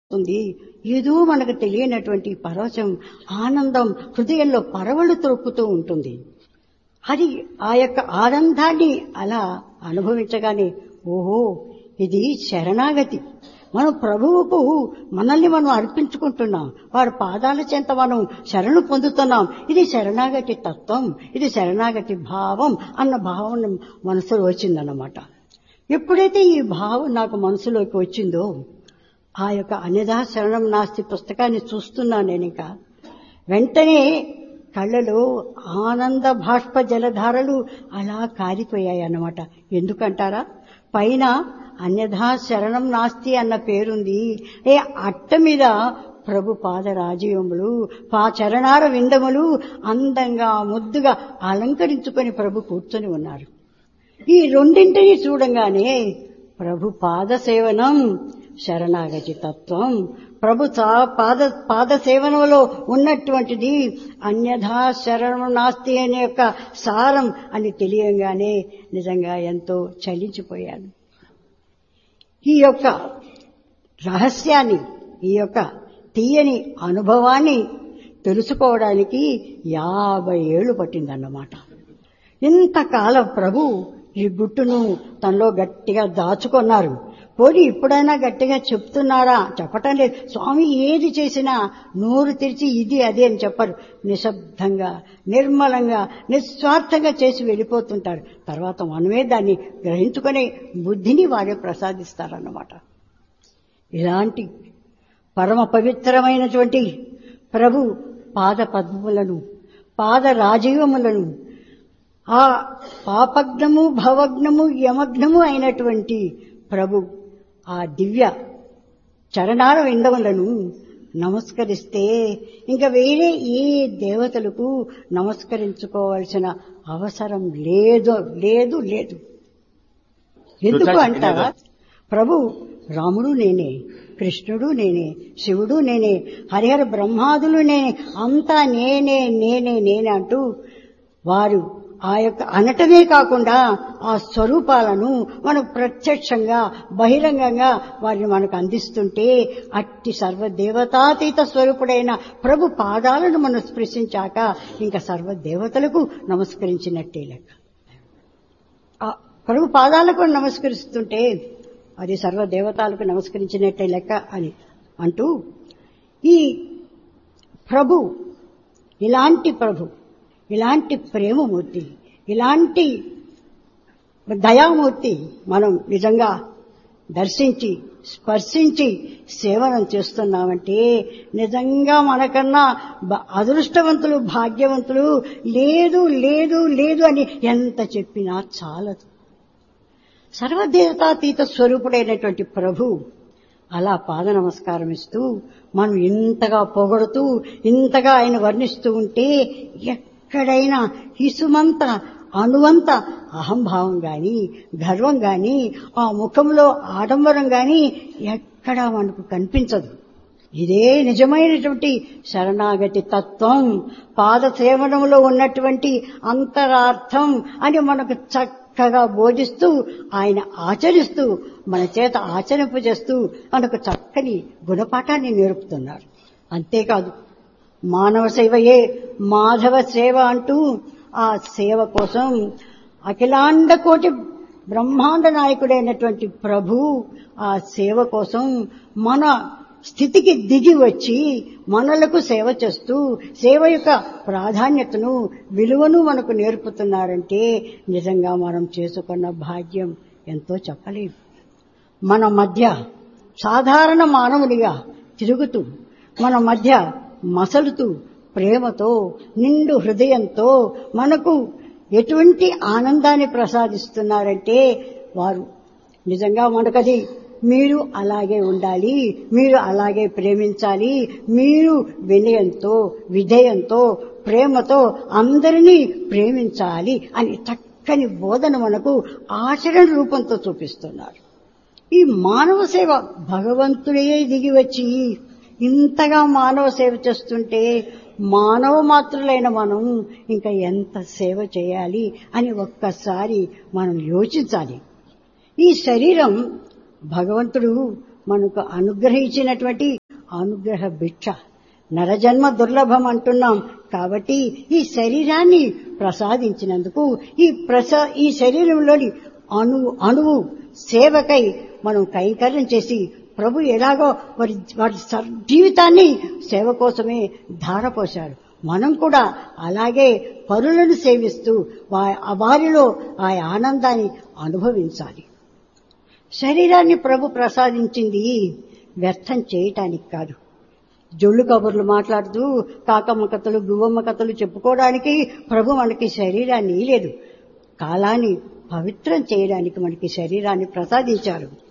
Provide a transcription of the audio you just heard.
ఉంది ఏదో మనకు తెలియనటువంటి పరవశం ఆనందం హృదయంలో పరవళ్ళు త్రొక్కుతూ ఉంటుంది అది ఆ యొక్క ఆనందాన్ని అలా అనుభవించగానే ఓహో ఇది శరణాగతి మనం ప్రభువుకు మనల్ని మనం అర్పించుకుంటున్నాం వారి పాదాల చెంత మనం శరణు పొందుతున్నాం ఇది శరణాగతి తత్వం ఇది శరణాగతి భావం అన్న భావన మనసులో వచ్చిందన్నమాట ఎప్పుడైతే ఈ భావం నాకు మనసులోకి వచ్చిందో ఆ యొక్క అన్యదా శరణం నాస్తి పుస్తకాన్ని చూస్తున్నా నేను ఇక వెంటనే కళ్ళలో ఆనంద బాష్ప జలధారలు అలా కారిపోయాయి అన్నమాట ఎందుకంటారా పైన అన్యథా శరణం నాస్తి అన్న పేరుంది ఏ అట్ట మీద ప్రభు పాద రాజీవములు పా చరణార విందములు అందంగా ముద్దుగా అలంకరించుకొని ప్రభు కూర్చొని ఉన్నారు ఈ రెండింటిని చూడంగానే ప్రభు పాద సేవనం శరణాగతి తత్వం ప్రభు పాద పాద సేవనంలో ఉన్నటువంటిది అన్యథా శరణం నాస్తి అనే యొక్క సారం అని తెలియగానే నిజంగా ఎంతో చలించిపోయాను ఈ యొక్క రహస్యాన్ని ఈ యొక్క తీయని అనుభవాన్ని తెలుసుకోవడానికి యాభై ఏళ్లు పట్టిందన్నమాట ఇంతకాలం ప్రభు ఈ గుట్టును తనలో గట్టిగా దాచుకున్నారు పోనీ ఇప్పుడైనా గట్టిగా చెప్తున్నారా చెప్పటం లేదు స్వామి ఏది చేసినా నోరు తెరిచి ఇది అది అని చెప్పరు నిశ్శబ్దంగా నిర్మలంగా నిస్వార్థంగా చేసి వెళ్ళిపోతుంటారు తర్వాత మనమే దాన్ని గ్రహించుకునే బుద్ధిని వారే ప్రసాదిస్తారన్నమాట ఇలాంటి పరమ పవిత్రమైనటువంటి ప్రభు పాద పద్మములను పాద రాజీవములను ఆ పాపగ్నము భవగ్నము యమగ్నము అయినటువంటి ప్రభు ఆ దివ్య చరణాల విందములను నమస్కరిస్తే ఇంకా వేరే ఏ దేవతలకు నమస్కరించుకోవాల్సిన అవసరం లేదు లేదు లేదు ఎందుకు అంటారా ప్రభు రాముడు నేనే కృష్ణుడు నేనే శివుడు నేనే హరిహర బ్రహ్మాదులు నేనే అంతా నేనే నేనే నేనే అంటూ వారు ఆ యొక్క అనటమే కాకుండా ఆ స్వరూపాలను మనకు ప్రత్యక్షంగా బహిరంగంగా వారిని మనకు అందిస్తుంటే అట్టి సర్వదేవతాతీత స్వరూపుడైన ప్రభు పాదాలను మనం స్పృశించాక ఇంకా సర్వదేవతలకు నమస్కరించినట్టే లెక్క ప్రభు పాదాలకు నమస్కరిస్తుంటే అది సర్వదేవతాలకు నమస్కరించినట్టే లెక్క అని అంటూ ఈ ప్రభు ఇలాంటి ప్రభు ఇలాంటి ప్రేమమూర్తి ఇలాంటి దయామూర్తి మనం నిజంగా దర్శించి స్పర్శించి సేవనం చేస్తున్నామంటే నిజంగా మనకన్నా అదృష్టవంతులు భాగ్యవంతులు లేదు లేదు లేదు అని ఎంత చెప్పినా చాలదు సర్వదేవతాతీత స్వరూపుడైనటువంటి ప్రభు అలా పాద నమస్కారం ఇస్తూ మనం ఇంతగా పొగడుతూ ఇంతగా ఆయన వర్ణిస్తూ ఉంటే ఎక్కడైనా హిసుమంత అణువంత అహంభావం గాని గర్వం గాని ఆ ముఖంలో ఆడంబరం గాని ఎక్కడా మనకు కనిపించదు ఇదే నిజమైనటువంటి శరణాగతి తత్వం పాద సేవనంలో ఉన్నటువంటి అంతరార్థం అని మనకు చక్కగా బోధిస్తూ ఆయన ఆచరిస్తూ మన చేత ఆచరింపు చేస్తూ మనకు చక్కని గుణపాఠాన్ని నేర్పుతున్నారు అంతేకాదు మానవ సేవయే మాధవ సేవ అంటూ ఆ సేవ కోసం అఖిలాండ కోటి బ్రహ్మాండ నాయకుడైనటువంటి ప్రభు ఆ సేవ కోసం మన స్థితికి దిగి వచ్చి మనలకు సేవ చేస్తూ సేవ యొక్క ప్రాధాన్యతను విలువను మనకు నేర్పుతున్నారంటే నిజంగా మనం చేసుకున్న భాగ్యం ఎంతో చెప్పలేదు మన మధ్య సాధారణ మానవునిగా తిరుగుతూ మన మధ్య మసలుతూ ప్రేమతో నిండు హృదయంతో మనకు ఎటువంటి ఆనందాన్ని ప్రసాదిస్తున్నారంటే వారు నిజంగా మనకది మీరు అలాగే ఉండాలి మీరు అలాగే ప్రేమించాలి మీరు వినయంతో విధేయంతో ప్రేమతో అందరినీ ప్రేమించాలి అని చక్కని బోధన మనకు ఆచరణ రూపంతో చూపిస్తున్నారు ఈ మానవ సేవ భగవంతుడే దిగి వచ్చి ఇంతగా మానవ సేవ చేస్తుంటే మానవ మాత్రులైన మనం ఇంకా ఎంత సేవ చేయాలి అని ఒక్కసారి మనం యోచించాలి ఈ శరీరం భగవంతుడు మనకు అనుగ్రహించినటువంటి అనుగ్రహ భిక్ష నరజన్మ దుర్లభం అంటున్నాం కాబట్టి ఈ శరీరాన్ని ప్రసాదించినందుకు ఈ ప్రసా ఈ శరీరంలోని అణువు అణువు సేవకై మనం కైంకర్యం చేసి ప్రభు ఎలాగో వారి వారి సర్- జీవితాన్ని సేవ కోసమే ధారపోశారు మనం కూడా అలాగే పరులను సేవిస్తూ వా- వారిలో ఆ ఆనందాన్ని అనుభవించాలి శరీరాన్ని ప్రభు ప్రసాదించింది వ్యర్థం చేయటానికి కాదు జొల్లు కబుర్లు మాట్లాడుతూ కాకమ్మ కథలు గువ్వమ్మ కథలు చెప్పుకోవడానికి ప్రభు మనకి శరీరాన్ని లేదు కాలాన్ని పవిత్రం చేయడానికి మనకి శరీరాన్ని ప్రసాదించారు